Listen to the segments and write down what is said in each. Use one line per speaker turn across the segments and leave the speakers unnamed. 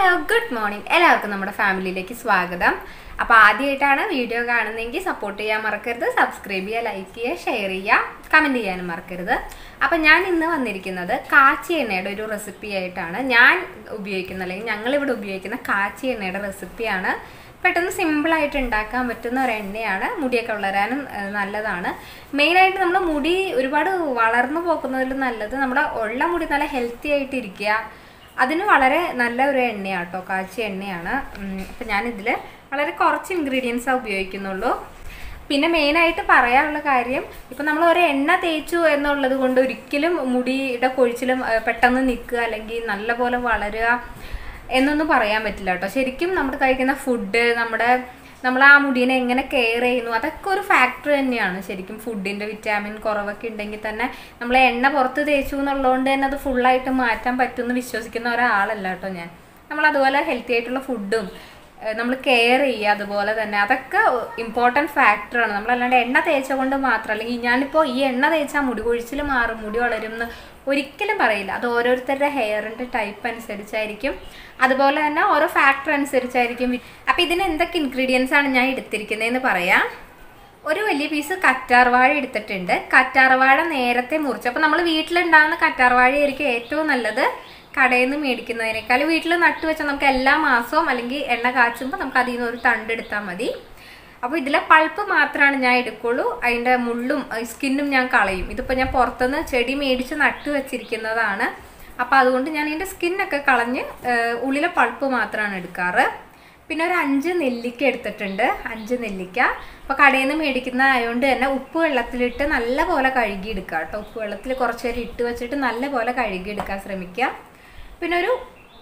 hello good morning എല്ലാവർക്കും നമ്മുടെ ഫാമിലിയിലേക്ക് സ്വാഗതം അപ്പോൾ ആദ്യമായിട്ടാണ് വീഡിയോ കാണുന്നതെങ്കിൽ സപ്പോർട്ട് ചെയ്യാൻ മറക്കരുത് സബ്സ്ക്രൈബ് ചെയ്യുക ലൈക്ക് ചെയ്യുക ഷെയർ ചെയ്യുക കമൻറ്റ് ചെയ്യാനും മറക്കരുത് അപ്പം ഞാൻ ഇന്ന് വന്നിരിക്കുന്നത് കാച്ചി എണ്ണയുടെ ഒരു റെസിപ്പി ആയിട്ടാണ് ഞാൻ ഉപയോഗിക്കുന്ന അല്ലെങ്കിൽ ഞങ്ങളിവിടെ ഉപയോഗിക്കുന്ന കാച്ചി എണ്ണയുടെ റെസിപ്പിയാണ് പെട്ടെന്ന് സിമ്പിളായിട്ട് ഉണ്ടാക്കാൻ പറ്റുന്ന ഒരു എണ്ണയാണ് മുടിയൊക്കെ വളരാനും ഏഹ്, നല്ലതാണ് മെയിനായിട്ട് നമ്മൾ മുടി ഒരുപാട് വളർന്നു പോകുന്നതിൽ നല്ലത് നമ്മുടെ ഉള്ള മുടി നല്ല ഹെൽത്തി ആയിട്ട് ഇരിക്കുക അതിന് വളരെ നല്ല ഒരു എണ്ണയാണ് കേട്ടോ കാച്ചിയ എണ്ണയാണ് അപ്പം ഞാനിതിൽ വളരെ കുറച്ച് ഇൻഗ്രീഡിയൻസാണ് ഉപയോഗിക്കുന്നുള്ളൂ പിന്നെ മെയിനായിട്ട് പറയാനുള്ള കാര്യം ഇപ്പം നമ്മൾ ഒരു എണ്ണ തേച്ചു എന്നുള്ളത് കൊണ്ട് ഒരിക്കലും മുടിയുടെ കൊഴിച്ചിലും ഏഹ്, പെട്ടെന്ന് നിൽക്കുക അല്ലെങ്കിൽ നല്ലപോലെ വളരുക എന്നൊന്നും പറയാൻ പറ്റില്ല കേട്ടോ ശരിക്കും നമ്മൾ കഴിക്കുന്ന ഫുഡ് നമ്മുടെ നമ്മൾ ആ മുടീനെ എങ്ങനെ കെയർ ചെയ്യുന്നു അതൊക്കെ ഒരു ഫാക്ടർ തന്നെയാണ് ശരിക്കും ഫുഡിൻ്റെ വിറ്റാമിൻ കുറവൊക്കെ ഉണ്ടെങ്കിൽ തന്നെ നമ്മൾ എണ്ണ പുറത്ത് തേച്ചു എന്നുള്ളതുകൊണ്ട് തന്നെ അത് ഫുള്ളായിട്ട് മാറ്റാൻ പറ്റുമെന്ന് വിശ്വസിക്കുന്ന ഒരാളല്ല കേട്ടോ ഞാൻ നമ്മൾ അതുപോലെ ഹെൽത്തി ആയിട്ടുള്ള ഫുഡും നമ്മൾ കെയർ ചെയ്യുക അതുപോലെ തന്നെ അതൊക്കെ ഇമ്പോർട്ടൻറ്റ് ഫാക്ടറാണ് നമ്മളല്ലാണ്ട് എണ്ണ തേച്ച കൊണ്ട് മാത്രം അല്ലെങ്കിൽ ഞാനിപ്പോൾ ഈ എണ്ണ തേച്ചാൽ മുടി കൊഴിച്ചിൽ മാറും മുടി വളരും എന്ന് ഒരിക്കലും പറയില്ല അത് ഓരോരുത്തരുടെ ഹെയറിൻ്റെ ടൈപ്പ് അനുസരിച്ചായിരിക്കും അതുപോലെ തന്നെ ഓരോ ഫാക്ടർ അനുസരിച്ചായിരിക്കും അപ്പോൾ ഇതിന് എന്തൊക്കെ ഇൻഗ്രീഡിയൻസ് ആണ് ഞാൻ എടുത്തിരിക്കുന്നതെന്ന് പറയാം ഒരു വലിയ പീസ് കറ്റാർവാഴ എടുത്തിട്ടുണ്ട് കറ്റാർവാഴ നേരത്തെ മുറിച്ച് അപ്പോൾ നമ്മൾ വീട്ടിലുണ്ടാകുന്ന കറ്റാർവാഴ ആയിരിക്കും ഏറ്റവും നല്ലത് കടയിൽ നിന്ന് മേടിക്കുന്നതിനേക്കാൾ വീട്ടിൽ നട്ടു വെച്ചാൽ നമുക്ക് എല്ലാ മാസവും അല്ലെങ്കിൽ എണ്ണ കാച്ചുമ്പോൾ നമുക്ക് അതിൽ നിന്ന് ഒരു തണ്ട് എടുത്താൽ മതി അപ്പോൾ ഇതിലെ പൾപ്പ് മാത്രമാണ് ഞാൻ എടുക്കുള്ളൂ അതിൻ്റെ മുള്ളും സ്കിന്നും ഞാൻ കളയും ഇതിപ്പോൾ ഞാൻ പുറത്തുനിന്ന് ചെടി മേടിച്ച് നട്ടു വെച്ചിരിക്കുന്നതാണ് അപ്പോൾ അതുകൊണ്ട് ഞാൻ ഇതിൻ്റെ സ്കിന്നൊക്കെ കളഞ്ഞ് ഏഹ്, ഉള്ളിലെ പൾപ്പ് മാത്രമാണ് എടുക്കാറ് പിന്നെ ഒരു അഞ്ച് നെല്ലിക്ക എടുത്തിട്ടുണ്ട് അഞ്ച് നെല്ലിക്ക അപ്പോൾ കടയിൽ നിന്ന് മേടിക്കുന്ന ആയതുകൊണ്ട് തന്നെ ഉപ്പ് വെള്ളത്തിലിട്ട് നല്ലപോലെ കഴുകി എടുക്കുക കേട്ടോ ഉപ്പ് വെള്ളത്തിൽ കുറച്ച് നേരം ഇട്ട് വെച്ചിട്ട് നല്ലപോലെ കഴുകി എടുക്കാൻ ശ്രമിക്കുക പിന്നെ ഒരു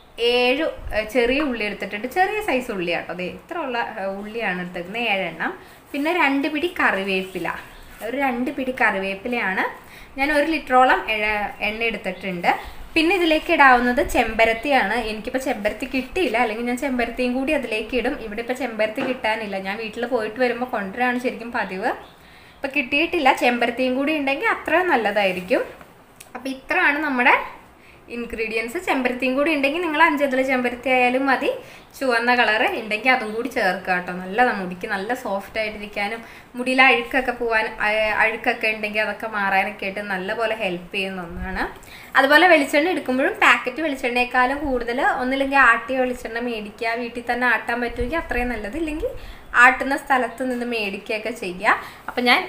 ഏഴ് ഏഹ്, ചെറിയ ഉള്ളി എടുത്തിട്ടുണ്ട് ചെറിയ സൈസ് ഉള്ളി കേട്ടോ അതെ ഇത്ര ഉള്ള ഏഹ്, ഉള്ളിയാണ് എടുത്തിരിക്കുന്നത് ഏഴെണ്ണം പിന്നെ രണ്ട് പിടി കറിവേപ്പില ഒരു രണ്ട് പിടി കറിവേപ്പിലയാണ് ഞാൻ ഒരു ലിറ്ററോളം എഴ- എണ്ണ എടുത്തിട്ടുണ്ട് പിന്നെ ഇതിലേക്ക് ഇടാവുന്നത് ചെമ്പരത്തിയാണ് എനിക്കിപ്പോൾ ചെമ്പരത്തി കിട്ടിയില്ല അല്ലെങ്കിൽ ഞാൻ ചെമ്പരത്തിയും കൂടി അതിലേക്ക് ഇടും ഇവിടെ ഇപ്പോൾ ചെമ്പരത്തി കിട്ടാനില്ല ഞാൻ വീട്ടിൽ പോയിട്ട് വരുമ്പോൾ കൊണ്ടുവരാണ് ശരിക്കും പതിവ് ഇപ്പം കിട്ടിയിട്ടില്ല ചെമ്പരത്തിയും കൂടി ഉണ്ടെങ്കിൽ അത്ര നല്ലതായിരിക്കും അപ്പോൾ ഇത്രയാണ് നമ്മുടെ ഇൻഗ്രീഡിയൻസ് ചെമ്പരത്തിയും കൂടി ഉണ്ടെങ്കിൽ നിങ്ങൾ അഞ്ചതിൽ ചെമ്പരത്തി ആയാലും മതി ചുവന്ന കളറ് ഉണ്ടെങ്കിൽ അതും കൂടി ചേർക്കുക കേട്ടോ നല്ലതാണ് മുടിക്ക് നല്ല സോഫ്റ്റ് ആയിട്ടിരിക്കാനും മുടിയിൽ അഴുക്കൊക്കെ പോകാനും അയ- അഴുക്കൊക്കെ ഉണ്ടെങ്കിൽ അതൊക്കെ മാറാനൊക്കെ ആയിട്ട് നല്ലപോലെ ഹെൽപ്പ് ചെയ്യുന്ന ഒന്നാണ് അതുപോലെ വെളിച്ചെണ്ണ എടുക്കുമ്പോഴും പാക്കറ്റ് വെളിച്ചെണ്ണയെക്കാളും കൂടുതൽ ഒന്നില്ലെങ്കിൽ ആട്ടിയ വെളിച്ചെണ്ണ മേടിക്കുക വീട്ടിൽ തന്നെ ആട്ടാൻ പറ്റുമെങ്കിൽ അത്രയും നല്ലത് ഇല്ലെങ്കിൽ ആട്ടുന്ന സ്ഥലത്ത് നിന്ന് മേടിക്കുകയൊക്കെ ചെയ്യുക അപ്പം ഞാൻ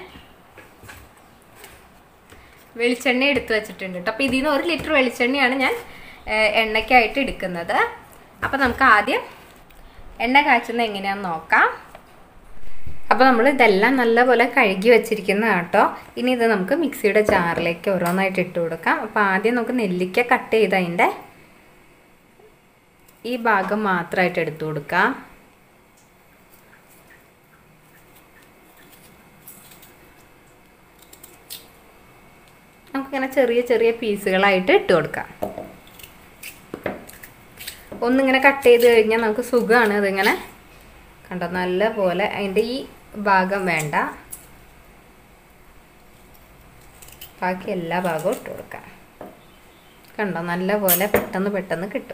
വെളിച്ചെണ്ണ എടുത്തു വെച്ചിട്ടുണ്ട് കേട്ടോ അപ്പോൾ ഇതിൽ നിന്ന് ഒരു ലിറ്റർ വെളിച്ചെണ്ണയാണ് ഞാൻ ഏഹ്, എണ്ണയ്ക്കായിട്ട് എടുക്കുന്നത് അപ്പോൾ നമുക്ക് ആദ്യം എണ്ണ കാച്ചുന്നത് എങ്ങനെയാണെന്ന് നോക്കാം അപ്പോൾ നമ്മൾ ഇതെല്ലാം നല്ലപോലെ കഴുകി വെച്ചിരിക്കുന്ന കേട്ടോ ഇനി ഇത് നമുക്ക് മിക്സിയുടെ ജാറിലേക്ക് ഓരോന്നായിട്ട് ഇട്ട് കൊടുക്കാം അപ്പോൾ ആദ്യം നമുക്ക് നെല്ലിക്ക കട്ട് ചെയ്ത് അതിൻ്റെ ഈ ഭാഗം മാത്രമായിട്ട് എടുത്തു കൊടുക്കാം നമുക്കിങ്ങനെ ചെറിയ ചെറിയ പീസുകളായിട്ട് ഇട്ട് കൊടുക്കാം ഒന്നിങ്ങനെ കട്ട് ചെയ്ത് കഴിഞ്ഞാൽ നമുക്ക് സുഖമാണ് അതിങ്ങനെ കണ്ടോ നല്ല പോലെ അതിൻ്റെ ഈ ഭാഗം വേണ്ട ബാക്കി എല്ലാ ഭാഗവും ഇട്ട് കൊടുക്കാം കണ്ടോ നല്ല പോലെ പെട്ടെന്ന് പെട്ടെന്ന് കിട്ടും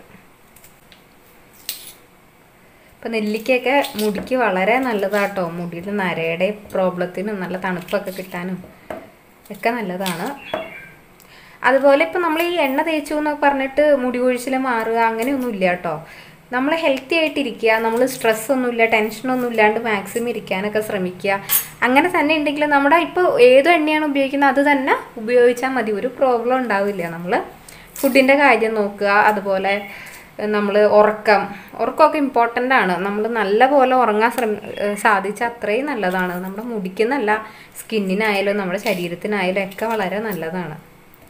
ഇപ്പം നെല്ലിക്കയൊക്കെ മുടിക്ക് വളരെ നല്ലതാട്ടോ മുടിയിൽ നരയുടെ പ്രോബ്ലത്തിനും നല്ല തണുപ്പൊക്കെ കിട്ടാനും ഒക്കെ നല്ലതാണ് അതുപോലെ ഇപ്പം നമ്മൾ ഈ എണ്ണ തേച്ചു എന്ന് പറഞ്ഞിട്ട് മുടി കൊഴിച്ചിൽ മാറുക അങ്ങനെയൊന്നും ഇല്ല കേട്ടോ നമ്മൾ ഹെൽത്തി ആയിട്ടിരിക്കുക നമ്മൾ സ്ട്രെസ് ഒന്നുമില്ല ടെൻഷനൊന്നും ഇല്ലാണ്ട് മാക്സിമം ഇരിക്കാനൊക്കെ ശ്രമിക്കുക അങ്ങനെ തന്നെ ഉണ്ടെങ്കിൽ നമ്മുടെ ഇപ്പോൾ ഏത് എണ്ണയാണ് ഉപയോഗിക്കുന്നത് അത് തന്നെ ഉപയോഗിച്ചാൽ മതി ഒരു പ്രോബ്ലം ഉണ്ടാവില്ല നമ്മൾ ഫുഡിൻ്റെ കാര്യം നോക്കുക അതുപോലെ നമ്മൾ ഉറക്കം ഉറക്കമൊക്കെ ഇമ്പോർട്ടൻ്റ് ആണ് നമ്മൾ നല്ല പോലെ ഉറങ്ങാൻ ശ്രമി സാധിച്ചാൽ അത്രയും നല്ലതാണ് നമ്മുടെ മുടിക്കെന്നല്ല സ്കിന്നിനായാലും നമ്മുടെ ശരീരത്തിനായാലും ഒക്കെ വളരെ നല്ലതാണ്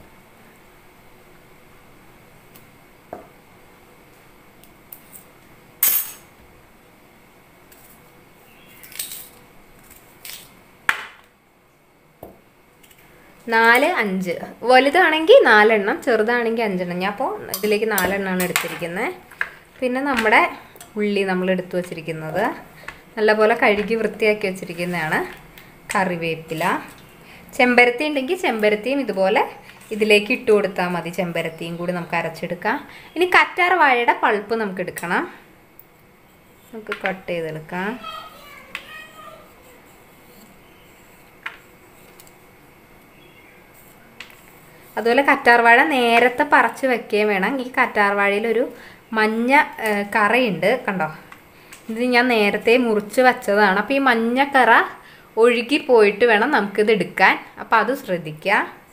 നാല് അഞ്ച് വലുതാണെങ്കിൽ നാലെണ്ണം ചെറുതാണെങ്കിൽ അഞ്ചെണ്ണം ഞാൻ അപ്പോൾ ഇതിലേക്ക് നാലെണ്ണമാണ് എടുത്തിരിക്കുന്നത് പിന്നെ നമ്മുടെ ഉള്ളി നമ്മൾ എടുത്തു വച്ചിരിക്കുന്നത് നല്ലപോലെ കഴുകി വൃത്തിയാക്കി വെച്ചിരിക്കുന്നതാണ് കറിവേപ്പില ചെമ്പരത്തി ഉണ്ടെങ്കിൽ ചെമ്പരത്തിയും ഇതുപോലെ ഇതിലേക്ക് ഇട്ട് കൊടുത്താൽ മതി ചെമ്പരത്തിയും കൂടി നമുക്ക് അരച്ചെടുക്കാം ഇനി കറ്റാർ വാഴയുടെ പൾപ്പ് നമുക്ക് എടുക്കണം നമുക്ക് കട്ട് ചെയ്തെടുക്കാം അതുപോലെ കറ്റാർവാഴ നേരത്തെ പറിച്ച് വെക്കുകയും വേണം ഈ കറ്റാർവാഴയിൽ ഒരു മഞ്ഞ ഏ, കറയുണ്ട് കണ്ടോ ഇത് ഞാൻ നേരത്തെ മുറിച്ച് വെച്ചതാണ് അപ്പോൾ ഈ മഞ്ഞ കറ ഒഴുകി പോയിട്ട് വേണം നമുക്കിത് എടുക്കാൻ അപ്പോൾ അത് ശ്രദ്ധിക്കുക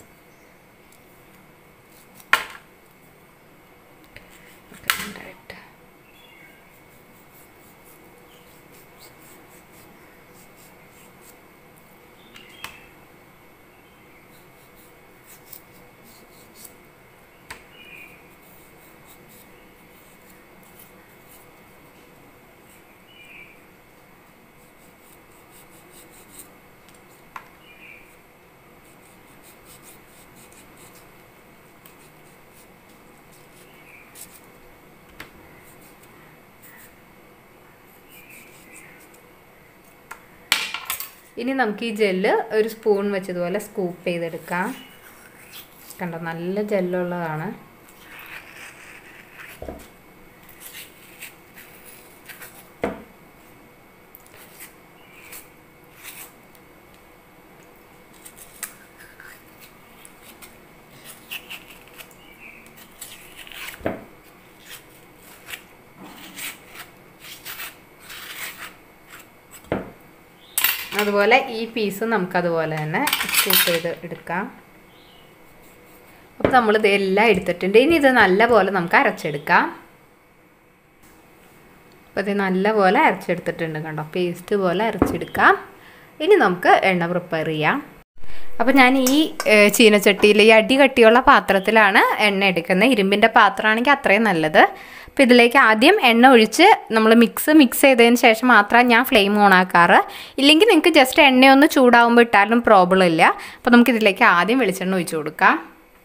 ഇനി നമുക്ക് ഈ ജെല്ല് ഒരു സ്പൂൺ വെച്ചതുപോലെ സ്കൂപ്പ് ചെയ്തെടുക്കാം കണ്ടോ നല്ല ജെല്ലുള്ളതാണ് അതുപോലെ ഈ പീസ് നമുക്ക് അതുപോലെ തന്നെ സ്കൂപ്പ് ചെയ്ത് എടുക്കാം അപ്പോൾ നമ്മൾ ഇതെല്ലാം എടുത്തിട്ടുണ്ട് ഇനി ഇത് നല്ലപോലെ നമുക്ക് അരച്ചെടുക്കാം അപ്പോൾ ഇത് നല്ലപോലെ അരച്ചെടുത്തിട്ടുണ്ട് കണ്ടോ പേസ്റ്റ് പോലെ അരച്ചെടുക്കാം ഇനി നമുക്ക് എണ്ണ പ്രിപ്പയർ ചെയ്യാം അപ്പോൾ ഞാൻ ഈ ഏഹ്, ചീനച്ചട്ടിയിൽ ഈ അടി കട്ടിയുള്ള പാത്രത്തിലാണ് എണ്ണ എടുക്കുന്നത് ഇരുമ്പിൻ്റെ പാത്രമാണെങ്കിൽ അത്രയും നല്ലത് അപ്പോൾ ഇതിലേക്ക് ആദ്യം എണ്ണ ഒഴിച്ച് നമ്മൾ മിക്സ് മിക്സ് ചെയ്തതിന് ശേഷം മാത്രമാണ് ഞാൻ ഫ്ലെയിം ഓൺ ആക്കാറ് ഇല്ലെങ്കിൽ നിങ്ങൾക്ക് ജസ്റ്റ് എണ്ണയൊന്ന് ചൂടാവുമ്പോൾ ഇട്ടാലും പ്രോബ്ലം ഇല്ല അപ്പോൾ നമുക്ക് ഇതിലേക്ക് ആദ്യം വെളിച്ചെണ്ണ ഒഴിച്ച് കൊടുക്കാം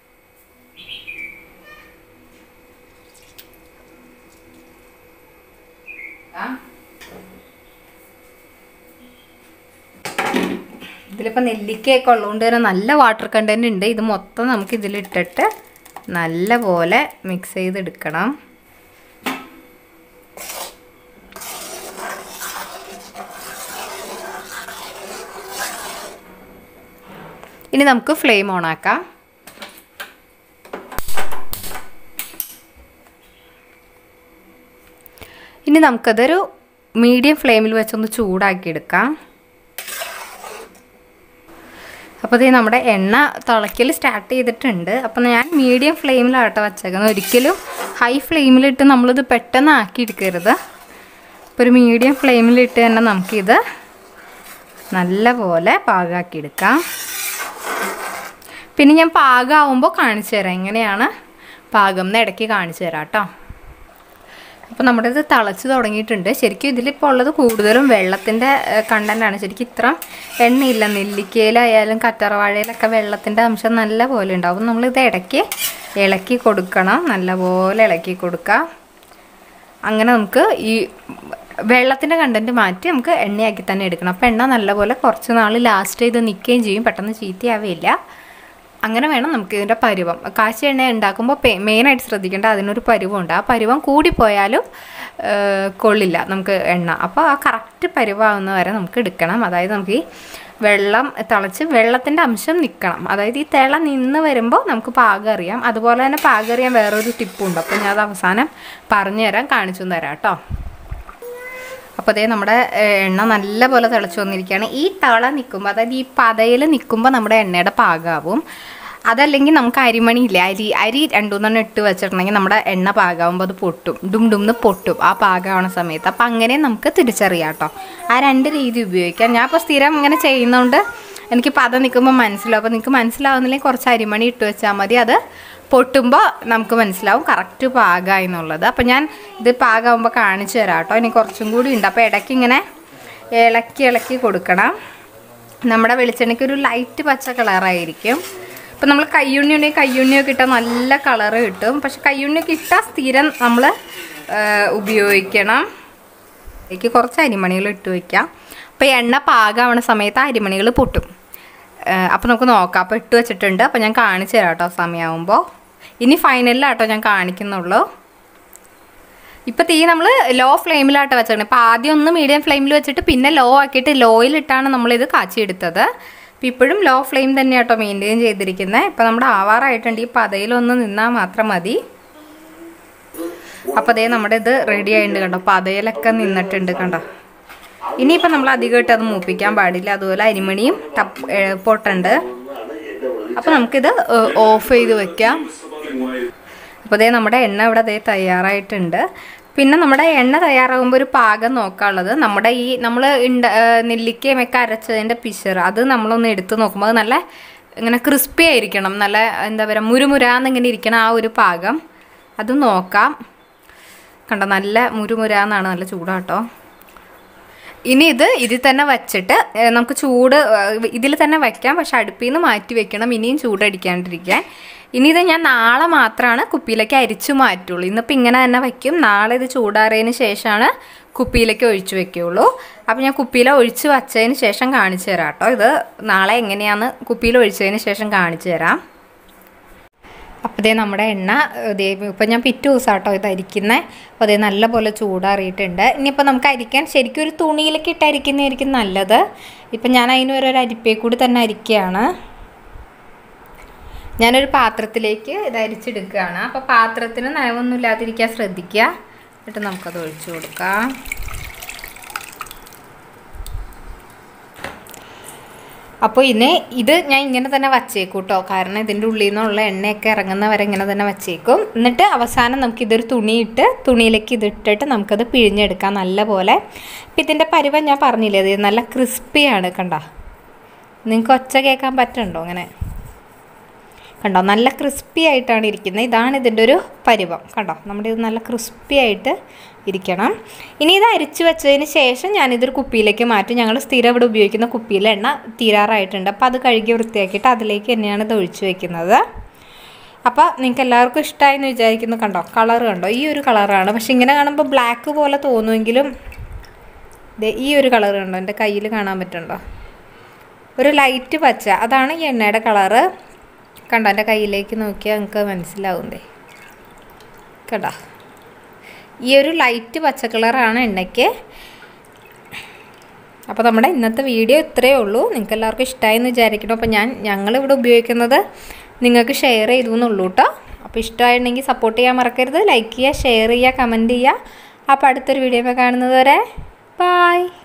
ഇതിലിപ്പോൾ നെല്ലിക്കയൊക്കെ ഉള്ളതുകൊണ്ട് തന്നെ നല്ല വാട്ടർ കണ്ടൻറ് ഉണ്ട് ഇത് മൊത്തം നമുക്ക് ഇതിലിട്ടിട്ട് നല്ല പോലെ മിക്സ് ചെയ്തെടുക്കണം ഇനി നമുക്ക് ഫ്ലെയിം ഓൺ ആക്കാം ഇനി നമുക്കതൊരു മീഡിയം ഫ്ലെയിമിൽ വെച്ചൊന്ന് ചൂടാക്കി എടുക്കാം അപ്പോൾ ഇത് നമ്മുടെ എണ്ണ തിളയ്ക്കൽ സ്റ്റാർട്ട് ചെയ്തിട്ടുണ്ട് അപ്പോൾ ഞാൻ മീഡിയം ഫ്ലെയിമിലാട്ടോ വച്ചേക്കുന്നത് ഒരിക്കലും ഹൈ ഫ്ലെയിമിലിട്ട് നമ്മളിത് പെട്ടെന്ന് ആക്കി എടുക്കരുത് അപ്പോൾ ഒരു മീഡിയം ഫ്ലെയിമിലിട്ട് തന്നെ നമുക്കിത് നല്ലപോലെ പാകാക്കി എടുക്കാം പിന്നെ ഞാൻ പാകമാവുമ്പോൾ കാണിച്ചു തരാം എങ്ങനെയാണ് പാകം എന്ന് ഇടയ്ക്ക് കാണിച്ചു തരാം കേട്ടോ അപ്പോൾ നമ്മുടെ ഇത് തിളച്ച് തുടങ്ങിയിട്ടുണ്ട് ശരിക്കും ഇതിലിപ്പോൾ ഉള്ളത് കൂടുതലും വെള്ളത്തിൻ്റെ കണ്ടൻ്റാണ് ശരിക്കും ഇത്ര എണ്ണയില്ല നെല്ലിക്കയിലായാലും കറ്ററവാഴയിലൊക്കെ വെള്ളത്തിൻ്റെ അംശം നല്ല പോലെ ഉണ്ടാവും നമ്മളിത് ഇടയ്ക്ക് ഇളക്കി കൊടുക്കണം നല്ലപോലെ ഇളക്കി കൊടുക്കുക അങ്ങനെ നമുക്ക് ഈ വെള്ളത്തിൻ്റെ കണ്ടൻറ്റ് മാറ്റി നമുക്ക് എണ്ണയാക്കി തന്നെ എടുക്കണം അപ്പോൾ എണ്ണ നല്ലപോലെ കുറച്ച് നാൾ ലാസ്റ്റ് ചെയ്ത് നിൽക്കുകയും ചെയ്യും പെട്ടെന്ന് ചീത്തയാവില്ല അങ്ങനെ വേണം നമുക്ക് ഇതിൻ്റെ പരുവം കാച്ചി എണ്ണ ഉണ്ടാക്കുമ്പോൾ മെയിനായിട്ട് ശ്രദ്ധിക്കേണ്ട അതിനൊരു പരുവമുണ്ട് ആ പരുവം കൂടിപ്പോയാലും ഏഹ്, കൊള്ളില്ല നമുക്ക് എണ്ണ അപ്പോൾ ആ കറക്റ്റ് പരുവാകുന്ന വരെ നമുക്ക് എടുക്കണം അതായത് നമുക്ക് ഈ വെള്ളം തിളച്ച് വെള്ളത്തിൻ്റെ അംശം നിൽക്കണം അതായത് ഈ തിള നിന്ന് വരുമ്പോൾ നമുക്ക് പാകം അറിയാം അതുപോലെ തന്നെ പാകം അറിയാൻ വേറൊരു ടിപ്പുണ്ട് അപ്പോൾ ഞാൻ അത് അവസാനം പറഞ്ഞു തരാം കാണിച്ചു തരാം കേട്ടോ അപ്പോൾ അതേ നമ്മുടെ ഏഹ്, എണ്ണ നല്ലപോലെ തിളച്ച് വന്നിരിക്കുകയാണ് ഈ തള നിൽക്കുമ്പോൾ അതായത് ഈ പതയിൽ നിൽക്കുമ്പോൾ നമ്മുടെ എണ്ണയുടെ പാകാവും അതല്ലെങ്കിൽ നമുക്ക് അരിമണി ഇല്ല അരി അരി രണ്ടു മൂന്നെണ്ണം ഇട്ട് വെച്ചിട്ടുണ്ടെങ്കിൽ നമ്മുടെ എണ്ണ പാകാവുമ്പോൾ അത് പൊട്ടും ഡും ഡുംന്ന് പൊട്ടും ആ പാകമാവുന്ന സമയത്ത് അപ്പം അങ്ങനെ നമുക്ക് തിരിച്ചറിയാം കേട്ടോ ആ രണ്ട് രീതി ഉപയോഗിക്കാം ഞാൻ ഇപ്പോൾ സ്ഥിരം ഇങ്ങനെ ചെയ്യുന്നതുകൊണ്ട് എനിക്ക് പദം നിൽക്കുമ്പോൾ മനസ്സിലാവും അപ്പോൾ നിങ്ങൾക്ക് മനസ്സിലാവുന്നില്ലെങ്കിൽ കുറച്ച് അരിമണി ഇട്ട് വെച്ചാൽ മതി അത് പൊട്ടുമ്പോൾ നമുക്ക് മനസ്സിലാവും കറക്റ്റ് പാകമായി എന്നുള്ളത് അപ്പോൾ ഞാൻ ഇത് പാകമാകുമ്പോൾ കാണിച്ചു തരാം കേട്ടോ ഇനി കുറച്ചും കൂടി ഉണ്ട് അപ്പോൾ ഇടയ്ക്ക് ഇങ്ങനെ ഇളക്കി ഇളക്കി കൊടുക്കണം നമ്മുടെ വെളിച്ചെണ്ണയ്ക്ക് ഒരു ലൈറ്റ് പച്ച കളറായിരിക്കും ഇപ്പം നമ്മൾ കയ്യുണ്ണി ഉണ്ടെങ്കിൽ കയ്യുണ്ണിയൊക്കെ ഇട്ടാൽ നല്ല കളറ് കിട്ടും പക്ഷെ കയ്യുണ്ണിയൊക്കെ ഇട്ടാൽ സ്ഥിരം നമ്മൾ ഉപയോഗിക്കണം ഇതിലേക്ക് കുറച്ച് അരിമണികൾ ഇട്ട് വയ്ക്കാം അപ്പോൾ എണ്ണ പാകമാവണ സമയത്ത് ആ അരിമണികൾ പൊട്ടും അപ്പോൾ നമുക്ക് നോക്കാം അപ്പോൾ ഇട്ട് വെച്ചിട്ടുണ്ട് അപ്പോൾ ഞാൻ കാണിച്ചു തരാം കേട്ടോ സമയമാകുമ്പോൾ ഇനി ഫൈനലിലാട്ടോ ഞാൻ കാണിക്കുന്നുള്ളൂ ഇപ്പം തീ നമ്മൾ ലോ ഫ്ലെയിമിലാട്ടോ വെച്ചേക്കണേ അപ്പോൾ ആദ്യം ഒന്ന് മീഡിയം ഫ്ലെയിമിൽ വെച്ചിട്ട് പിന്നെ ലോ ആക്കിയിട്ട് ലോയിലിട്ടാണ് നമ്മളിത് കാച്ചിയെടുത്തത് അപ്പം ഇപ്പോഴും ലോ ഫ്ലെയിം തന്നെയാട്ടോ മെയിൻറ്റെയിൻ ചെയ്തിരിക്കുന്നത് ഇപ്പം നമ്മുടെ ആവാറായിട്ടുണ്ട് ഈ പതയിലൊന്ന് നിന്നാൽ മാത്രം മതി അപ്പോൾ അതേ നമ്മുടെ ഇത് റെഡി ആയിട്ടുണ്ട് കണ്ടോ പതയിലൊക്കെ നിന്നിട്ടുണ്ട് കണ്ടോ ഇനിയിപ്പോൾ നമ്മൾ അധികമായിട്ട് അത് മൂപ്പിക്കാൻ പാടില്ല അതുപോലെ അരിമണിയും ടപ്പ് പൊട്ടുണ്ട് അപ്പോൾ നമുക്കിത് ഓഫ് ചെയ്ത് വെക്കാം അപ്പോൾ അതേ നമ്മുടെ എണ്ണ ഇവിടെ അതേ തയ്യാറായിട്ടുണ്ട് പിന്നെ നമ്മുടെ എണ്ണ തയ്യാറാകുമ്പോൾ ഒരു പാകം നോക്കാനുള്ളത് നമ്മുടെ ഈ നമ്മൾ ഇണ്ട നെല്ലിക്കയും ഒക്കെ അരച്ചതിൻ്റെ പിശർ അത് നമ്മളൊന്ന് എടുത്ത് നോക്കുമ്പോൾ അത് നല്ല ഇങ്ങനെ ക്രിസ്പി ആയിരിക്കണം നല്ല എന്താ പറയുക മുരുമുരാന്നിങ്ങനെ ഇരിക്കണം ആ ഒരു പാകം അത് നോക്കാം കണ്ടോ നല്ല മുരുമുരാന്നാണ് നല്ല ചൂടാട്ടോ ഇനി ഇത് ഇതിൽ തന്നെ വച്ചിട്ട് ഏഹ്, നമുക്ക് ചൂട് ഇതിൽ തന്നെ വയ്ക്കാം പക്ഷെ അടുപ്പിൽ നിന്ന് മാറ്റി വെക്കണം ഇനിയും ചൂടടിക്കാണ്ടിരിക്കാൻ ഇനി ഇത് ഞാൻ നാളെ മാത്രമാണ് കുപ്പിയിലേക്ക് അരിച്ചു മാറ്റുള്ളൂ ഇന്നിപ്പോൾ ഇങ്ങനെ തന്നെ വയ്ക്കും നാളെ ഇത് ചൂടാറിയതിന് ശേഷമാണ് കുപ്പിയിലേക്ക് ഒഴിച്ചു വെക്കുകയുള്ളൂ അപ്പോൾ ഞാൻ കുപ്പിയിൽ ഒഴിച്ച് വച്ചതിന് ശേഷം കാണിച്ചു തരാം കേട്ടോ ഇത് നാളെ എങ്ങനെയാന്ന് കുപ്പിയിൽ ഒഴിച്ചതിന് ശേഷം കാണിച്ചു തരാം അപ്പോൾ ഇതേ നമ്മുടെ എണ്ണ ഇതേ ഇപ്പം ഞാൻ പിറ്റേ ദിവസം കേട്ടോ ഇത് അരിക്കുന്നത് അപ്പോൾ അതേ നല്ലപോലെ ചൂടാറിയിട്ടുണ്ട് ഇനിയിപ്പോൾ നമുക്ക് അരിക്കാൻ ശരിക്കും ഒരു തുണിയിലേക്ക് ഇട്ട് അരിക്കുന്നതായിരിക്കും നല്ലത് ഇപ്പം ഞാൻ അതിന് ഒരു അരിപ്പേ കൂടി തന്നെ അരിക്കുകയാണ് ഞാനൊരു പാത്രത്തിലേക്ക് ഇത് അരിച്ചെടുക്കുകയാണ് അപ്പോൾ പാത്രത്തിന് നനവൊന്നും ഇല്ലാതിരിക്കാൻ ശ്രദ്ധിക്കുക എന്നിട്ട് നമുക്കത് ഒഴിച്ചു കൊടുക്കാം അപ്പോൾ ഇനി ഇത് ഞാൻ ഇങ്ങനെ തന്നെ വച്ചേക്കും കേട്ടോ കാരണം ഇതിൻ്റെ ഉള്ളിൽ നിന്നുള്ള എണ്ണയൊക്കെ ഇറങ്ങുന്ന വരെ ഇങ്ങനെ തന്നെ വച്ചേക്കും എന്നിട്ട് അവസാനം നമുക്ക് ഇതൊരു തുണിയിട്ട് തുണിയിലേക്ക് ഇതിട്ടിട്ട് നമുക്കത് പിഴിഞ്ഞെടുക്കാം നല്ല പോലെ അപ്പം ഇതിൻ്റെ പരുവം ഞാൻ പറഞ്ഞില്ലേ ഇത് നല്ല ക്രിസ്പിയാണ് കണ്ടോ നിങ്ങൾക്ക് ഒച്ച കേൾക്കാൻ പറ്റുന്നുണ്ടോ അങ്ങനെ കണ്ടോ നല്ല ക്രിസ്പി ആയിട്ടാണ് ഇരിക്കുന്നത് ഇതാണ് ഇതിൻ്റെ ഒരു പരുവം കണ്ടോ നമ്മുടെ ഇത് നല്ല ക്രിസ്പി ആയിട്ട് ഇരിക്കണം ഇനി ഇത് അരിച്ചു വെച്ചതിന് ശേഷം ഞാനിതൊരു കുപ്പിയിലേക്ക് മാറ്റും ഞങ്ങൾ സ്ഥിരം ഇവിടെ ഉപയോഗിക്കുന്ന കുപ്പിയിൽ എണ്ണ തീരാറായിട്ടുണ്ട് അപ്പോൾ അത് കഴുകി വൃത്തിയാക്കിയിട്ട് അതിലേക്ക് തന്നെയാണ് ഇത് ഒഴിച്ചു വെക്കുന്നത് അപ്പോൾ നിങ്ങൾക്ക് എല്ലാവർക്കും ഇഷ്ടമായി എന്ന് വിചാരിക്കുന്നു കണ്ടോ കളർ കണ്ടോ ഈ ഒരു കളറാണ് പക്ഷെ ഇങ്ങനെ കാണുമ്പോൾ ബ്ലാക്ക് പോലെ തോന്നുമെങ്കിലും ദേ ഈ ഒരു കളർ കണ്ടോ എൻ്റെ കയ്യിൽ കാണാൻ പറ്റുന്നുണ്ടോ ഒരു ലൈറ്റ് പച്ച അതാണ് ഈ എണ്ണയുടെ കളറ് കണ്ടോ എൻ്റെ കയ്യിലേക്ക് നോക്കിയാൽ നിങ്ങൾക്ക് മനസ്സിലാവുന്നേ കണ്ടോ ഈ ഒരു ലൈറ്റ് പച്ച കളറാണ് എണ്ണയ്ക്ക് അപ്പോൾ നമ്മുടെ ഇന്നത്തെ വീഡിയോ ഇത്രയേ ഉള്ളൂ നിങ്ങൾക്ക് എല്ലാവർക്കും ഇഷ്ടമായി എന്ന് വിചാരിക്കണം അപ്പോൾ ഞാൻ ഞങ്ങളിവിടെ ഉപയോഗിക്കുന്നത് നിങ്ങൾക്ക് ഷെയർ ചെയ്തു എന്നുള്ളൂ കേട്ടോ അപ്പോൾ ഇഷ്ടമായിട്ടുണ്ടെങ്കിൽ സപ്പോർട്ട് ചെയ്യാൻ മറക്കരുത് ലൈക്ക് ചെയ്യുക ഷെയർ ചെയ്യുക കമൻറ്റ് ചെയ്യുക അപ്പോൾ അടുത്തൊരു വീഡിയോ കാണുന്നത് വരെ ബായ്